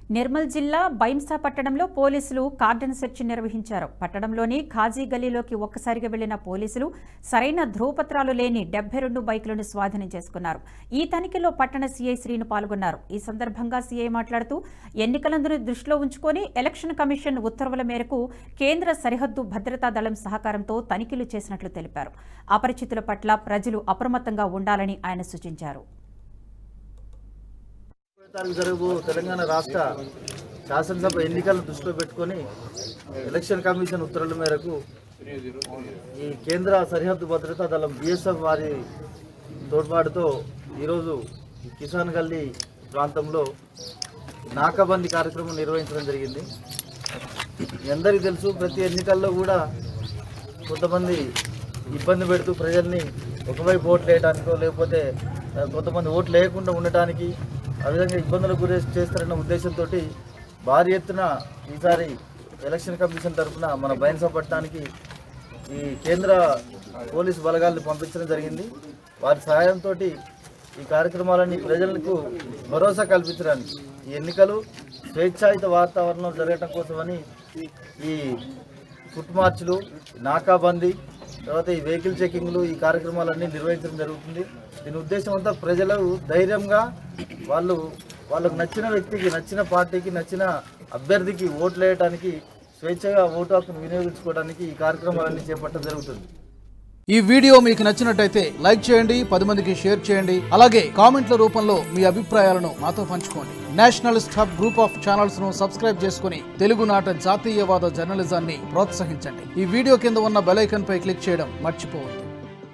నిర్మల్ జిల్లా బైంసా పట్టణంలో పోలీసులు కార్డన్ సెర్చ్ నిర్వహించారు పట్టణంలోని ఖాజీ గల్లీలోకి ఒక్కసారిగా వెళ్లిన పోలీసులు సరైన ధ్రువపత్రాలు లేని డెబ్బై రెండు బైకులను స్వాధీనం చేసుకున్నారు ఈ తనిఖీలో పట్టణ సీఐ శ్రీను పాల్గొన్నారు ఈ సందర్భంగా సీఐ మాట్లాడుతూ ఎన్నికలందరూ దృష్టిలో ఉంచుకొని ఎలక్షన్ కమిషన్ ఉత్తర్వుల మేరకు కేంద్ర సరిహద్దు భద్రతా దళం సహకారంతో తనిఖీలు చేసినట్లు తెలిపారు అపరిచితుల పట్ల ప్రజలు అప్రమత్తంగా ఉండాలని ఆయన సూచించారు తారీఖు జరగబో తెలంగాణ రాష్ట్ర శాసనసభ ఎన్నికలను దృష్టిలో పెట్టుకొని ఎలక్షన్ కమిషన్ ఉత్తర్వుల మేరకు ఈ కేంద్ర సరిహద్దు భద్రతా దళం బిఎస్ఎఫ్ వారి తోడ్పాటుతో ఈరోజు ఈ కిసాన్ గల్లీ ప్రాంతంలో నాకాబందీ కార్యక్రమం నిర్వహించడం జరిగింది మీ అందరికీ తెలుసు ప్రతి ఎన్నికల్లో కూడా కొంతమంది ఇబ్బంది పెడుతూ ప్రజల్ని ఒకవైపు ఓట్లు వేయడానికో లేకపోతే ఆ, కొంతమంది ఓట్లు వేయకుండా ఉండటానికి ఆ విధంగా ఇబ్బందులకు గురి చేస్తారన్న ఉద్దేశంతో భారీ ఎత్తున ఈసారి ఎలక్షన్ కమిషన్ తరఫున మన బైన్సా పట్టణానికి ఈ కేంద్ర పోలీసు బలగాలను పంపించడం జరిగింది వారి సహాయంతో ఈ కార్యక్రమాలని ప్రజలకు భరోసా కల్పించడానికి ఈ ఎన్నికలు స్వేచ్ఛాయుత వాతావరణంలో జరగటం కోసమని ఈ ఫుట్ మార్చ్లు నాకాబందీ తర్వాత ఈ వెహికల్ చెకింగ్లు ఈ కార్యక్రమాలన్నీ నిర్వహించడం జరుగుతుంది దీని ఉద్దేశం అంతా ప్రజలు ధైర్యంగా వాళ్ళు వాళ్ళకు నచ్చిన వ్యక్తికి నచ్చిన పార్టీకి నచ్చిన అభ్యర్థికి ఓట్లు వేయడానికి స్వేచ్ఛగా ఓటు హక్కును వినియోగించుకోవడానికి ఈ కార్యక్రమాలన్నీ చేపట్టడం జరుగుతుంది ఈ వీడియో మీకు నచ్చినట్టయితే లైక్ చేయండి పది మందికి షేర్ చేయండి అలాగే కామెంట్ల రూపంలో మీ అభిప్రాయాలను మాతో పంచుకోండి nationalist hub group of channels ను సబ్స్క్రైబ్ చేసుకుని తెలుగునాట జాతీయవాద జర్నలిజాన్ని ప్రోత్సహించండి ఈ వీడియో కింద ఉన్న బెల్ ఐకాన్ పై క్లిక్ చేయడం మర్చిపోవద్దు